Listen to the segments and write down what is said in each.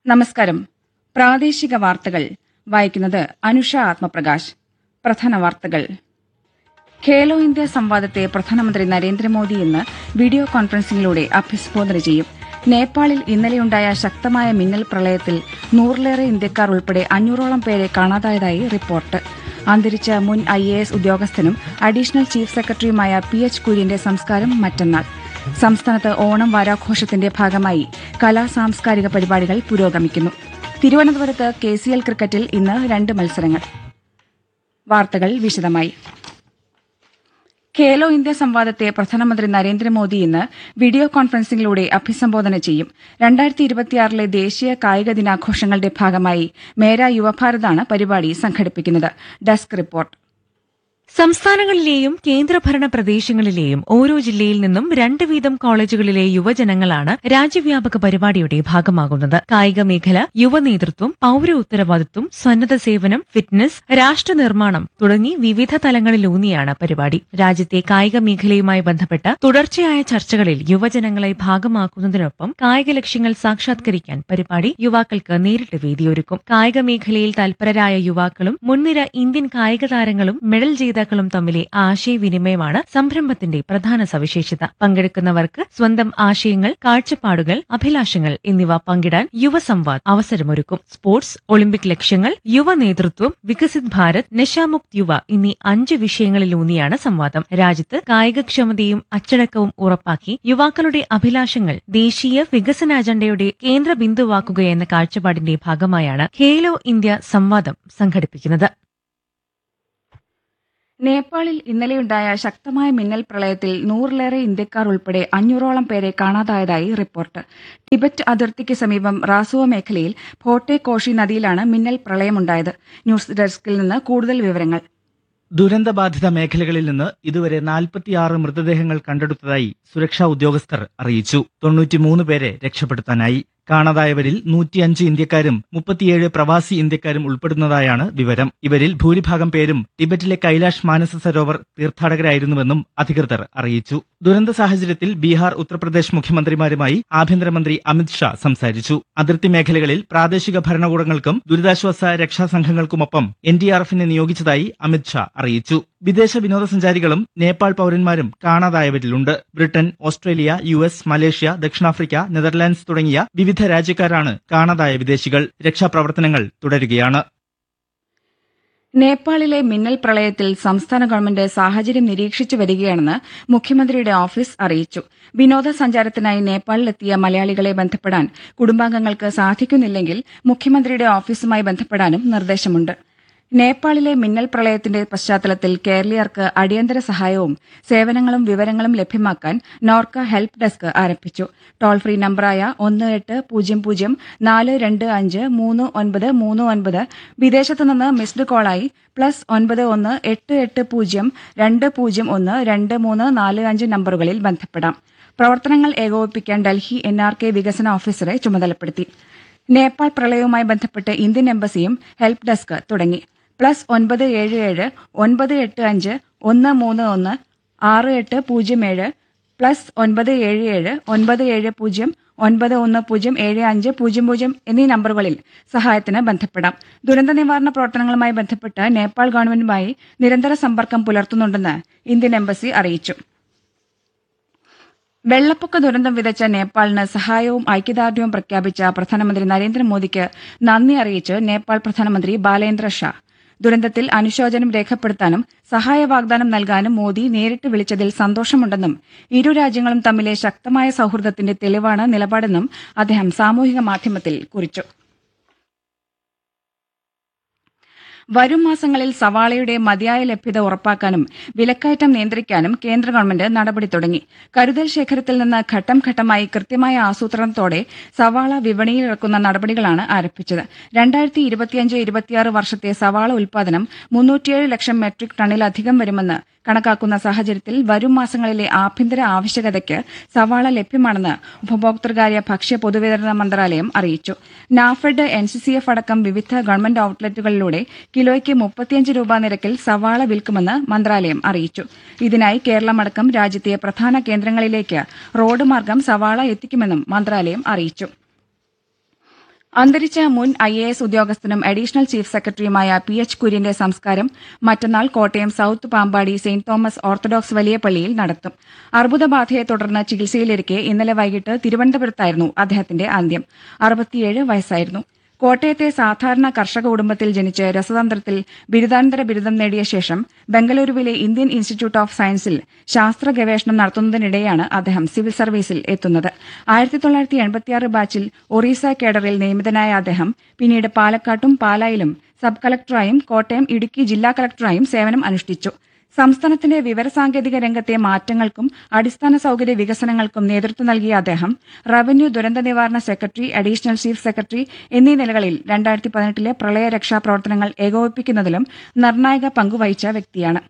നമസ്കാരം പ്രാദേശിക വാർത്തകൾ വായിക്കുന്നത് അനുഷ ആത്മപ്രകാശ് പ്രധാന വാർത്തകൾ ഖേലോ ഇന്ത്യ സംവാദത്തെ പ്രധാനമന്ത്രി നരേന്ദ്രമോദി ഇന്ന് വീഡിയോ കോൺഫറൻസിംഗിലൂടെ അഭിസംബോധന ചെയ്യും നേപ്പാളിൽ ഇന്നലെയുണ്ടായ ശക്തമായ മിന്നൽ പ്രളയത്തിൽ നൂറിലേറെ ഇന്ത്യക്കാർ ഉൾപ്പെടെ അഞ്ഞൂറോളം പേരെ കാണാതായതായി റിപ്പോർട്ട് അന്തരിച്ച മുൻ ഐ എ എസ് ഉദ്യോഗസ്ഥനും അഡീഷണൽ ചീഫ് സെക്രട്ടറിയുമായ പി എച്ച് കുര്യന്റെ സംസ്കാരം മറ്റന്നാൾ സംസ്ഥാനത്ത് ഓണം വാരാഘോഷത്തിന്റെ ഭാഗമായി കലാ സാംസ്കാരിക പരിപാടികൾ പുരോഗമിക്കുന്നു തിരുവനന്തപുരത്ത് കെ സി എൽ ക്രിക്കറ്റിൽ ഇന്ന് രണ്ട് മത്സരങ്ങൾ വാർത്തകൾ വിശദമായി ഖേലോ ഇന്ത്യ സംവാദത്തെ പ്രധാനമന്ത്രി നരേന്ദ്രമോദി ഇന്ന് വീഡിയോ കോൺഫറൻസിംഗിലൂടെ അഭിസംബോധന ചെയ്യും രണ്ടായിരത്തി ഇരുപത്തിയാറിലെ ദേശീയ കായിക ദിനാഘോഷങ്ങളുടെ ഭാഗമായി മേര യുവഭാരതാണ് പരിപാടി സംഘടിപ്പിക്കുന്നത് ഡെസ്ക് റിപ്പോർട്ട് സംസ്ഥാനങ്ങളിലെയും കേന്ദ്രഭരണ പ്രദേശങ്ങളിലെയും ഓരോ ജില്ലയിൽ നിന്നും രണ്ട് വീതം കോളേജുകളിലെ യുവജനങ്ങളാണ് രാജ്യവ്യാപക പരിപാടിയുടെ ഭാഗമാകുന്നത് കായിക മേഖല യുവനേതൃത്വം പൌര ഉത്തരവാദിത്വം സന്നദ്ധ സേവനം ഫിറ്റ്നസ് രാഷ്ട്ര നിർമ്മാണം തുടങ്ങി വിവിധ തലങ്ങളിലൂന്നിയാണ് പരിപാടി രാജ്യത്തെ കായിക മേഖലയുമായി ബന്ധപ്പെട്ട തുടർച്ചയായ ചർച്ചകളിൽ യുവജനങ്ങളെ ഭാഗമാക്കുന്നതിനൊപ്പം കായിക ലക്ഷ്യങ്ങൾ സാക്ഷാത്കരിക്കാൻ പരിപാടി യുവാക്കൾക്ക് നേരിട്ട് വേദിയൊരുക്കും കായിക മേഖലയിൽ തൽപരരായ യുവാക്കളും മുൻനിര ഇന്ത്യൻ കായിക താരങ്ങളും മെഡൽ ജേതാക്കളും തമ്മിലെ ആശയവിനിമയമാണ് സംരംഭത്തിന്റെ പ്രധാന സവിശേഷത പങ്കെടുക്കുന്നവർക്ക് സ്വന്തം ആശയങ്ങൾ കാഴ്ചപ്പാടുകൾ അഭിലാഷങ്ങൾ എന്നിവ പങ്കിടാൻ യുവസംവാദ് അവസരമൊരുക്കും സ്പോർട്സ് ഒളിമ്പിക് ലക്ഷ്യങ്ങൾ യുവ നേതൃത്വം വികസിത് ഭാരത് നശാമുക്ത് യുവ എന്നീ അഞ്ച് വിഷയങ്ങളിലൂന്നിയാണ് സംവാദം രാജ്യത്ത് കായികക്ഷമതയും അച്ചടക്കവും ഉറപ്പാക്കി യുവാക്കളുടെ അഭിലാഷങ്ങൾ ദേശീയ വികസന അജണ്ടയുടെ കേന്ദ്ര ബിന്ദുവാക്കുകയെന്ന കാഴ്ചപ്പാടിന്റെ ഭാഗമായാണ് ഖേലോ ഇന്ത്യ സംവാദം സംഘടിപ്പിക്കുന്നത് നേപ്പാളിൽ ഇന്നലെയുണ്ടായ ശക്തമായ മിന്നൽ പ്രളയത്തിൽ നൂറിലേറെ ഇന്ത്യക്കാർ ഉൾപ്പെടെ അഞ്ഞൂറോളം പേരെ കാണാതായതായി റിപ്പോർട്ട് ടിബറ്റ് അതിർത്തിക്ക് സമീപം റാസുവ മേഖലയിൽ ഫോട്ടെ കോഷി നദിയിലാണ് മിന്നൽ പ്രളയമുണ്ടായത് ന്യൂസ് ഡെസ്കിൽ നിന്ന് കൂടുതൽ വിവരങ്ങൾ ദുരന്തബാധിത മേഖലകളിൽ നിന്ന് ഇതുവരെ നാൽപ്പത്തിയാറ് മൃതദേഹങ്ങൾ കണ്ടെടുത്തതായി സുരക്ഷാ ഉദ്യോഗസ്ഥർ അറിയിച്ചു തൊണ്ണൂറ്റിമൂന്ന് പേരെ രക്ഷപ്പെടുത്താനായി കാണാതായവരിൽ നൂറ്റിയഞ്ച് ഇന്ത്യക്കാരും മുപ്പത്തിയേഴ് പ്രവാസി ഇന്ത്യക്കാരും ഉൾപ്പെടുന്നതായാണ് വിവരം ഇവരിൽ ഭൂരിഭാഗം പേരും ടിബറ്റിലെ കൈലാഷ് മാനസ സരോവർ തീർത്ഥാടകരായിരുന്നുവെന്നും അധികൃതർ അറിയിച്ചു ദുരന്ത സാഹചര്യത്തിൽ ബീഹാർ ഉത്തർപ്രദേശ് മുഖ്യമന്ത്രിമാരുമായി ആഭ്യന്തരമന്ത്രി അമിത് ഷാ സംസാരിച്ചു അതിർത്തി മേഖലകളിൽ പ്രാദേശിക ഭരണകൂടങ്ങൾക്കും ദുരിതാശ്വാസ രക്ഷാസംഘങ്ങൾക്കുമൊപ്പം എൻ ഡി ആർ എഫിനെ നിയോഗിച്ചതായി അമിത് ഷാ അറിയിച്ചു വിദേശ വിനോദസഞ്ചാരികളും നേപ്പാൾ പൌരന്മാരും കാണാതായവരിലുണ്ട് Britain Australia U S Malaysia ദക്ഷിണാഫ്രിക്ക നെതർലാൻഡ്സ് തുടങ്ങിയ വിവിധ രാജ്യക്കാരാണ് കാണാതായ വിദേശികൾ രക്ഷാപ്രവർത്തനങ്ങൾ തുടരുകയാണ് നേപ്പാളിലെ മിന്നൽ പ്രളയത്തിൽ സംസ്ഥാന ഗവൺമെന്റ് സാഹചര്യം നിരീക്ഷിച്ചു വരികയാണെന്ന് മുഖ്യമന്ത്രിയുടെ ഓഫീസ് അറിയിച്ചു വിനോദസഞ്ചാരത്തിനായി നേപ്പാളിലെത്തിയ മലയാളികളെ ബന്ധപ്പെടാൻ കുടുംബാംഗങ്ങൾക്ക് സാധിക്കുന്നില്ലെങ്കിൽ മുഖ്യമന്ത്രിയുടെ ഓഫീസുമായി ബന്ധപ്പെടാനും നിർദ്ദേശമുണ്ട് നേപ്പാളിലെ മിന്നൽ പ്രളയത്തിന്റെ പശ്ചാത്തലത്തിൽ കേരളീയർക്ക് അടിയന്തര സഹായവും സേവനങ്ങളും വിവരങ്ങളും ലഭ്യമാക്കാൻ നോർക്ക ഹെൽപ്പ് ഡെസ്ക് ആരംഭിച്ചു ടോൾ ഫ്രീ നമ്പറായ ഒന്ന് എട്ട് പൂജ്യം പൂജ്യം നാല് രണ്ട് അഞ്ച് മൂന്ന് ഒൻപത് മൂന്ന് ഒൻപത് വിദേശത്തു നിന്ന് മിസ്ഡ് കോളായി പ്ലസ് ഒൻപത് ഒന്ന് എട്ട് എട്ട് പൂജ്യം രണ്ട് പൂജ്യം ഒന്ന് രണ്ട് മൂന്ന് നാല് അഞ്ച് നമ്പറുകളിൽ ബന്ധപ്പെടാം പ്രവർത്തനങ്ങൾ ഏകോപിപ്പിക്കാൻ ഡൽഹി എൻ ആർ കെ വികസന ഓഫീസറെ ചുമതലപ്പെടുത്തി നേപ്പാൾ പ്രളയവുമായി ബന്ധപ്പെട്ട് ഇന്ത്യൻ എംബസിയും ഹെൽപ്പ് ഡെസ്ക് തുടങ്ങി പ്ലസ് ഒൻപത് ഏഴ് ഏഴ് ഒൻപത് എട്ട് അഞ്ച് ഒന്ന് മൂന്ന് ഒന്ന് ആറ് എട്ട് പൂജ്യം ഏഴ് പ്ലസ് ഒൻപത് ഏഴ് ഏഴ് ഒൻപത് ഏഴ് പൂജ്യം ഒൻപത് ഒന്ന് പൂജ്യം ഏഴ് അഞ്ച് പൂജ്യം പൂജ്യം എന്നീ നമ്പറുകളിൽ സഹായത്തിന് ബന്ധപ്പെടാം ദുരന്ത നിവാരണ പ്രവർത്തനങ്ങളുമായി ബന്ധപ്പെട്ട് നേപ്പാൾ ഗവൺമെന്റുമായി നിരന്തര സമ്പർക്കം പുലർത്തുന്നുണ്ടെന്ന് ഇന്ത്യൻ എംബസി അറിയിച്ചു വെള്ളപ്പൊക്ക ദുരന്തം വിതച്ച നേപ്പാളിന് സഹായവും ഐക്യദാർഢ്യവും പ്രഖ്യാപിച്ച പ്രധാനമന്ത്രി നരേന്ദ്രമോദിക്ക് നന്ദി അറിയിച്ച് നേപ്പാൾ പ്രധാനമന്ത്രി ബാലേന്ദ്ര ഷാ ദുരന്തത്തിൽ അനുശോചനം രേഖപ്പെടുത്താനും സഹായ വാഗ്ദാനം നൽകാനും മോദി നേരിട്ട് വിളിച്ചതിൽ സന്തോഷമുണ്ടെന്നും ഇരു രാജ്യങ്ങളും തമ്മിലെ ശക്തമായ സൌഹൃദത്തിന്റെ തെളിവാണ് നിലപാടെന്നും അദ്ദേഹം സാമൂഹിക മാധ്യമത്തിൽ കുറിച്ചു വരും മാസങ്ങളിൽ സവാളയുടെ മതിയായ ലഭ്യത ഉറപ്പാക്കാനും വിലക്കയറ്റം നിയന്ത്രിക്കാനും കേന്ദ്ര ഗവൺമെന്റ് നടപടി തുടങ്ങി കരുതൽ ശേഖരത്തിൽ നിന്ന് ഘട്ടം ഘട്ടമായി കൃത്യമായ ആസൂത്രണത്തോടെ സവാള വിപണിയിലിറക്കുന്ന നടപടികളാണ് ആരംഭിച്ചത് രണ്ടായിരത്തി ഇരുപത്തിയഞ്ച് ഇരുപത്തിയാറ് വർഷത്തെ സവാള ഉൽപാദനം മുന്നൂറ്റിയേഴ് ലക്ഷം മെട്രിക് ടണ്ണിലധികം വരുമെന്ന് കണക്കാക്കുന്ന സാഹചര്യത്തിൽ വരും മാസങ്ങളിലെ ആഭ്യന്തര ആവശ്യകതയ്ക്ക് സവാള ലഭ്യമാണെന്ന് ഉപഭോക്തൃകാര്യ ഭക്ഷ്യ പൊതുവിതരണ മന്ത്രാലയം അറിയിച്ചു NAFED N C C F അടക്കം വിവിധ ഗവൺമെന്റ് ഔട്ട്ലെറ്റുകളിലൂടെ കിലോയ്ക്ക് മുപ്പത്തിയഞ്ച് രൂപ നിരക്കിൽ സവാള വിൽക്കുമെന്ന് മന്ത്രാലയം അറിയിച്ചു ഇതിനായി കേരളമടക്കം രാജ്യത്തെ പ്രധാന കേന്ദ്രങ്ങളിലേക്ക് റോഡ് മാർഗം സവാള എത്തിക്കുമെന്നും മന്ത്രാലയം അറിയിച്ചു അന്തരിച്ച മുൻ ഐ എ എസ് ഉദ്യോഗസ്ഥനും അഡീഷണൽ ചീഫ് സെക്രട്ടറിയുമായ പി എച്ച് കുര്യന്റെ സംസ്കാരം മറ്റന്നാൾ Kottayam south Pampady saint Thomas orthodox വലിയ പള്ളിയിൽ നടത്തും അർബുദബാധയെ തുടർന്ന് ചികിത്സയിലിരിക്കെ ഇന്നലെ വൈകിട്ട് തിരുവനന്തപുരത്തായിരുന്നു അദ്ദേഹത്തിന്റെ അന്ത്യം അറുപത്തിയേഴ് വയസ്സായിരുന്നു കോട്ടയത്തെ സാധാരണ കർഷക കുടുംബത്തിൽ ജനിച്ച് രസതന്ത്രത്തിൽ ബിരുദാനന്തര ബിരുദം നേടിയ ശേഷം ബംഗളൂരുവിലെ ഇന്ത്യൻ ഇൻസ്റ്റിറ്റ്യൂട്ട് ഓഫ് സയൻസിൽ ശാസ്ത്ര ഗവേഷണം നടത്തുന്നതിനിടെയാണ് അദ്ദേഹം സിവിൽ സർവീസിൽ എത്തുന്നത് ആയിരത്തി തൊള്ളായിരത്തി എൺപത്തിയാറ് ബാച്ചിൽ ഒറീസ കേഡറിൽ നിയമിതനായ അദ്ദേഹം പിന്നീട് പാലക്കാട്ടും പാലായിലും സബ് കളക്ടറായും കോട്ടയം ഇടുക്കി ജില്ലാ കളക്ടറായും സേവനം അനുഷ്ഠിച്ചു സംസ്ഥാനത്തിന്റെ വിവരസാങ്കേതിക രംഗത്തെ മാറ്റങ്ങൾക്കും അടിസ്ഥാന സൌകര്യ വികസനങ്ങൾക്കും നേതൃത്വം നൽകിയ അദ്ദേഹം റവന്യൂ ദുരന്ത നിവാരണ സെക്രട്ടറി അഡീഷണൽ ചീഫ് സെക്രട്ടറി എന്നീ നിലകളിൽ രണ്ടായിരത്തി പതിനെട്ടിലെ പ്രളയ രക്ഷാ പ്രവർത്തനങ്ങൾ ഏകോപിപ്പിക്കുന്നതിലും നിർണായക പങ്കുവഹിച്ച വ്യക്തിയാണ്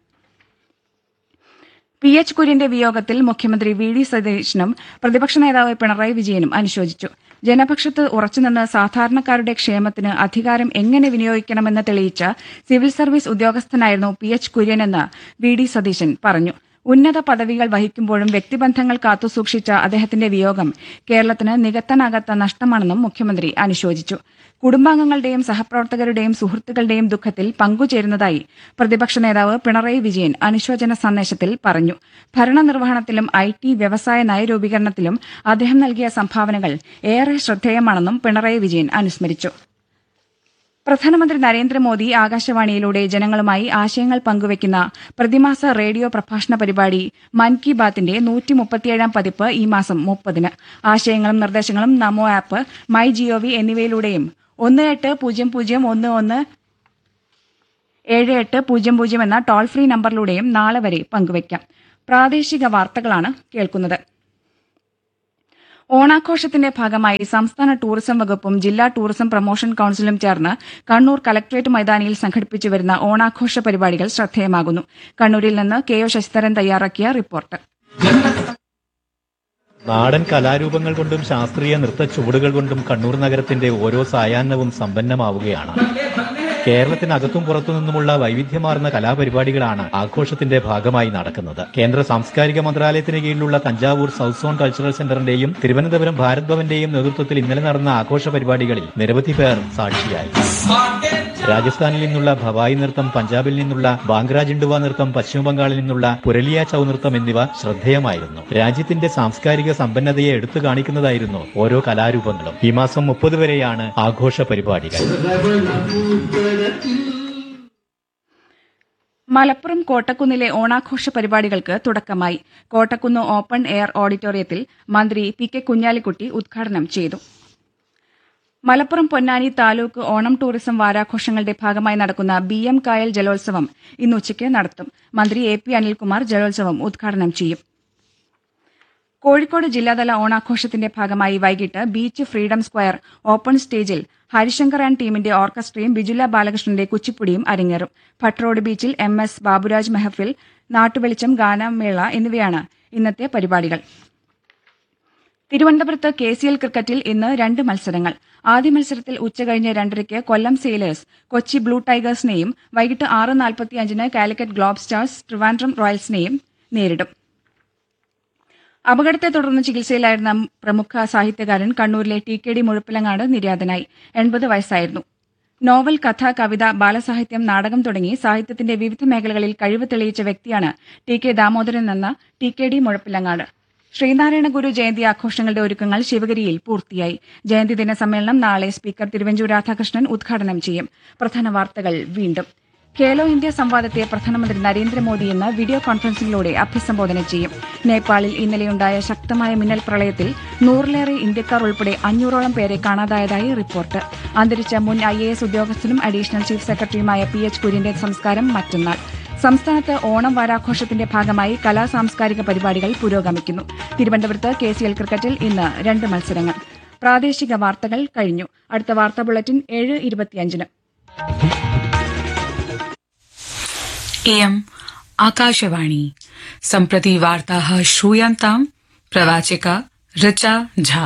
പി എച്ച് കുര്യന്റെ വിയോഗത്തിൽ മുഖ്യമന്ത്രി വി ഡി സതീശനും പ്രതിപക്ഷ നേതാവ് പിണറായി വിജയനും അനുശോചിച്ചു ജനപക്ഷത്ത് ഉറച്ചുനിന്ന് സാധാരണക്കാരുടെ ക്ഷേമത്തിന് അധികാരം എങ്ങനെ വിനിയോഗിക്കണമെന്ന് തെളിയിച്ച സിവിൽ സർവീസ് ഉദ്യോഗസ്ഥനായിരുന്നു പി എച്ച് കുര്യനെന്ന് വി ഡി സതീശൻ പറഞ്ഞു ഉന്നത പദവികൾ വഹിക്കുമ്പോഴും വ്യക്തിബന്ധങ്ങൾ കാത്തുസൂക്ഷിച്ച അദ്ദേഹത്തിന്റെ വിയോഗം കേരളത്തിന് നികത്താനാകാത്ത നഷ്ടമാണെന്നും മുഖ്യമന്ത്രി അനുശോചിച്ചു കുടുംബാംഗങ്ങളുടെയും സഹപ്രവർത്തകരുടെയും സുഹൃത്തുക്കളുടെയും ദുഃഖത്തിൽ പങ്കുചേരുന്നതായി പ്രതിപക്ഷ നേതാവ് പിണറായി വിജയൻ അനുശോചന സന്ദേശത്തിൽ പറഞ്ഞു ഭരണനിർവഹണത്തിലും ഐ ടി വ്യവസായ നയരൂപീകരണത്തിലും അദ്ദേഹം നൽകിയ സംഭാവനകൾ ഏറെ ശ്രദ്ധേയമാണെന്നും പിണറായി വിജയൻ അനുസ്മരിച്ചു പ്രധാനമന്ത്രി നരേന്ദ്രമോദി ആകാശവാണിയിലൂടെ ജനങ്ങളുമായി ആശയങ്ങൾ പങ്കുവയ്ക്കുന്ന പ്രതിമാസ റേഡിയോ പ്രഭാഷണ പരിപാടി മൻ കി ബാത്തിന്റെ നൂറ്റി മുപ്പത്തിയേഴാം പതിപ്പ് ഈ മാസം മുപ്പതിന് ആശയങ്ങളും നിർദ്ദേശങ്ങളും നമോ ആപ്പ് മൈ ജിഒവി എന്നിവയിലൂടെയും ഒന്ന് എട്ട് പൂജ്യം പൂജ്യം ഒന്ന് ഒന്ന് ഏഴ് എട്ട് പൂജ്യം പൂജ്യം എന്ന ടോൾ ഫ്രീ നമ്പറിലൂടെയും നാളെ വരെ പങ്കുവയ്ക്കാം പ്രാദേശിക വാർത്തകളാണ് കേൾക്കുന്നത് ഓണാഘോഷത്തിന്റെ ഭാഗമായി സംസ്ഥാന ടൂറിസം വകുപ്പും ജില്ലാ ടൂറിസം പ്രൊമോഷൻ കൌൺസിലും ചേർന്ന് കണ്ണൂർ കലക്ട്രേറ്റ് മൈതാനിയിൽ സംഘടിപ്പിച്ചു വരുന്ന ഓണാഘോഷ പരിപാടികൾ ശ്രദ്ധേയമാകുന്നു കണ്ണൂരിൽ നിന്ന് കെ ഒ ശശിധരൻ തയ്യാറാക്കിയ റിപ്പോർട്ട് നാടൻ കലാരൂപങ്ങൾ കൊണ്ടും ശാസ്ത്രീയ നൃത്ത ചുവടുകൾ കൊണ്ടും കണ്ണൂർ നഗരത്തിന്റെ ഓരോ സായാഹ്നവും സമ്പന്നമാവുകയാണ് കേരളത്തിനകത്തും പുറത്തു നിന്നുമുള്ള വൈവിധ്യമാർന്ന കലാപരിപാടികളാണ് ആഘോഷത്തിന്റെ ഭാഗമായി നടക്കുന്നത് കേന്ദ്ര സാംസ്കാരിക മന്ത്രാലയത്തിന് കീഴിലുള്ള തഞ്ചാവൂർ സൗത്ത് സോൺ കൾച്ചറൽ സെന്ററിന്റെയും തിരുവനന്തപുരം ഭാരത് ഭവന്റെയും നേതൃത്വത്തിൽ ഇന്നലെ നടന്ന ആഘോഷ പരിപാടികളിൽ നിരവധി പേർ സാക്ഷിയായി രാജസ്ഥാനിൽ നിന്നുള്ള ഭവായി നൃത്തം പഞ്ചാബിൽ നിന്നുള്ള ബാംഗ്ര ജിണ്ടുവ നൃത്തം പശ്ചിമ ബംഗാളിൽ നിന്നുള്ള പുരലിയ ചൗ നൃത്തം എന്നിവ ശ്രദ്ധേയമായിരുന്നു രാജ്യത്തിന്റെ സാംസ്കാരിക സമ്പന്നതയെ എടുത്തു കാണിക്കുന്നതായിരുന്നു ഓരോ കലാരൂപങ്ങളും ഈ മാസം മുപ്പത് വരെയാണ് ആഘോഷ പരിപാടികൾ മലപ്പുറം കോട്ടക്കുന്നിലെ ഓണാഘോഷ പരിപാടികൾക്ക് തുടക്കമായി കോട്ടക്കുന്ന് ഓപ്പൺ എയർ ഓഡിറ്റോറിയത്തിൽ മന്ത്രി പി കെ കുഞ്ഞാലിക്കുട്ടി ഉദ്ഘാടനം ചെയ്തു മലപ്പുറം പൊന്നാനി താലൂക്ക് ഓണം ടൂറിസം വാരാഘോഷങ്ങളുടെ ഭാഗമായി നടക്കുന്ന ബി എം കായൽ ജലോത്സവം ഇന്ന് ഉച്ചയ്ക്ക് നടത്തും മന്ത്രി എ പി അനിൽകുമാർ ജലോത്സവം ഉദ്ഘാടനം ചെയ്യും കോഴിക്കോട് ജില്ലാതല ഓണാഘോഷത്തിന്റെ ഭാഗമായി വൈകിട്ട് ബീച്ച് ഫ്രീഡം സ്ക്വയർ ഓപ്പൺ സ്റ്റേജിൽ ഹരിശങ്കർ ആൻഡ് ടീമിന്റെ ഓർക്കസ്ട്രയും ബിജുല ബാലകൃഷ്ണന്റെ കുച്ചിപ്പുടിയും അരങ്ങേറും ഭട്രോഡ് ബീച്ചിൽ എം എസ് ബാബുരാജ് മെഹഫിൽ നാട്ടുവെളിച്ചം ഗാനമേള എന്നിവയാണ് ഇന്നത്തെ പരിപാടികൾ തിരുവനന്തപുരത്ത് കെ സി എൽ ക്രിക്കറ്റിൽ ഇന്ന് രണ്ട് മത്സരങ്ങൾ ആദ്യ മത്സരത്തിൽ ഉച്ചകഴിഞ്ഞ് രണ്ടരയ്ക്ക് കൊല്ലം സെയിലേഴ്സ് കൊച്ചി ബ്ലൂ ടൈഗേഴ്സിനെയും വൈകിട്ട് ആറ് നാൽപ്പത്തിയഞ്ചിന് കാലിക്കറ്റ് ഗ്ലോബ് സ്റ്റാർസ് ട്രിവാൻഡ്രം റോയൽസിനെയും നേരിടും അപകടത്തെ തുടർന്ന് ചികിത്സയിലായിരുന്ന പ്രമുഖ സാഹിത്യകാരൻ കണ്ണൂരിലെ ടി കെ ഡി മുഴപ്പിലങ്ങാട് നിര്യാതനായി എൺപത് വയസ്സായിരുന്നു നോവൽ കഥ കവിത ബാലസാഹിത്യം നാടകം തുടങ്ങി സാഹിത്യത്തിന്റെ വിവിധ മേഖലകളിൽ കഴിവ് തെളിയിച്ച വ്യക്തിയാണ് ടി കെ ദാമോദരൻ എന്ന T K D Muzhappilangad Sreenarayana Guru Jayanti ആഘോഷങ്ങളുടെ ഒരുക്കങ്ങൾ ശിവഗിരിയിൽ പൂർത്തിയായി ജയന്തി ദിന സമ്മേളനം നാളെ സ്പീക്കർ തിരുവഞ്ചൂർ രാധാകൃഷ്ണൻ ഉദ്ഘാടനം ചെയ്യും പ്രധാന വാർത്തകൾ വീണ്ടും ഖേലോ ഇന്ത്യ സംവാദത്തെ പ്രധാനമന്ത്രി നരേന്ദ്രമോദി ഇന്ന് വീഡിയോ കോൺഫറൻസിംഗിലൂടെ അഭിസംബോധന ചെയ്യും നേപ്പാളിൽ ഇന്നലെയുണ്ടായ ശക്തമായ മിന്നൽ പ്രളയത്തിൽ നൂറിലേറെ ഇന്ത്യക്കാർ ഉൾപ്പെടെ അഞ്ഞൂറോളം പേരെ കാണാതായതായി റിപ്പോർട്ട് അന്തരിച്ച മുൻ ഐ എ എസ് ഉദ്യോഗസ്ഥനും അഡീഷണൽ ചീഫ് സെക്രട്ടറിയുമായ പി എച്ച് കുര്യന്റെ സംസ്കാരം മറ്റന്നാൾ സംസ്ഥാനത്ത് ഓണം വാരാഘോഷത്തിന്റെ ഭാഗമായി കലാ സാംസ്കാരിക പരിപാടികൾ പുരോഗമിക്കുന്നു തിരുവനന്തപുരത്ത് കെ സി എൽ ക്രിക്കറ്റിൽ ഇന്ന് രണ്ട് മത്സരങ്ങൾ പ്രാദേശിക വാർത്തകൾ കഴിഞ്ഞു അടുത്ത വാർത്താ ബുള്ളറ്റിൻ ഏഴ് ഇരുപത്തിയഞ്ചിന് इयम् आकाशवाणी सम्प्रति वार्ताः श्रूयन्ताम् प्रवाचिका ऋचा झा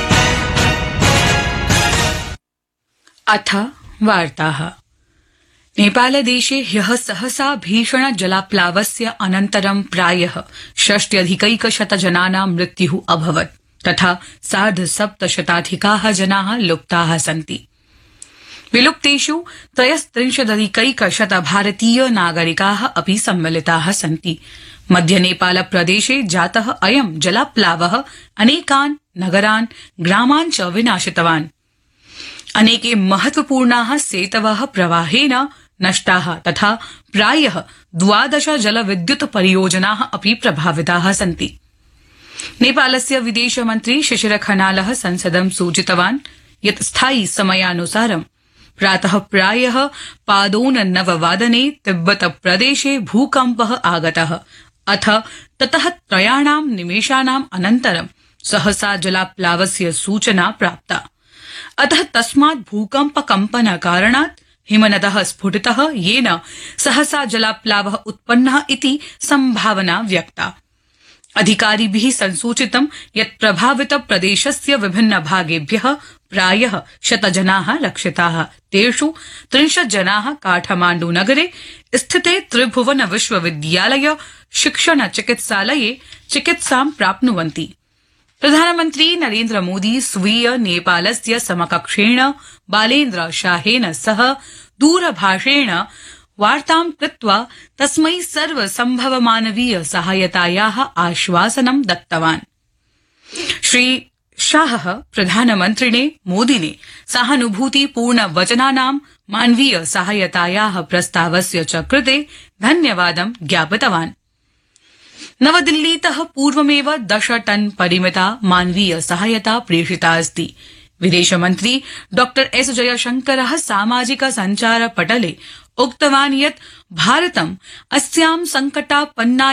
अथ वार्ताः नेपालदेशे ह्यः सहसा भीषण जलाप्लावस्य अनन्तरं प्रायः षष्ट्यधिकैकशत जनानां मृत्युः अभवत् तथा सार्धसप्तशताधिकाः जनाः लुप्ताः सन्ति विलुप्तेषु त्रयस्त्रिंशदधिकैकशत भारतीय नागरिकाः अपि सम्मिलिताः सन्ति मध्य नेपाल प्रदेशे जातः अयं जलाप्लावः अनेकान् नगरान् ग्रामान् च विनाशितवान् अनेके महत्वपूर्णाः सेतवः प्रवाहेन नष्टाः तथा प्रायः द्वादश जलविद्युत परियोजनाः अपि प्रभाविताः सन्ति नेपालस्य विदेशमन्त्री शिशिर खनालः संसदं सूचितवान् यत् स्थायि समयानुसारं प्रातः प्रायः पादोन नववादने तिब्बत प्रदेशे भूकम्पः आगतः अथ ततः त्रयाणां निमेषाणाम् अनन्तरं सहसा जलाप्लावस्य सूचना प्राप्ता अतः तस्मात् भूकम्प कम्पन कारणात् हिमनदः स्फुटितः येन सहसा जलाप्लावः उत्पन्नः इति सम्भावना व्यक्ता अधिकारिभिः संसूचितं यत् प्रभावित प्रदेशस्य विभिन्न भागेभ्यः प्रायः शतजनाः रक्षिताः तेषु त्रिंशत् जनाः काठमाण्डु नगरे स्थिते त्रिभुवन विश्वविद्यालय शिक्षण चिकित्सालये चिकित्सां प्राप्नुवन्ति प्रधानमन्त्री नरेन्द्र मोदी स्वीय नेपालस्य समकक्षेण बालेन्द्र शाहेन सह दूरभाषेण वार्तां कृत्वा तस्मै सर्वसम्भव मानवीय सहायतायाः आश्वासनं दत्तवान् श्री शाह प्रधानमन्त्रिणे मोदिने सहानुभूतिपूर्ण वचनानां मानवीय सहायतायाः प्रस्तावस्य च कृते धन्यवादं ज्ञापितवान् नवदिल्लीतः पूर्वमेव दश टन परिमिता मानवीय सहायता प्रेषिता अस्ति विदेशमन्त्री डॉ एस जयशंकरः सामाजिक सञ्चार पटले उक्तवान् यत् भारतम् अस्यां संकटापन्ना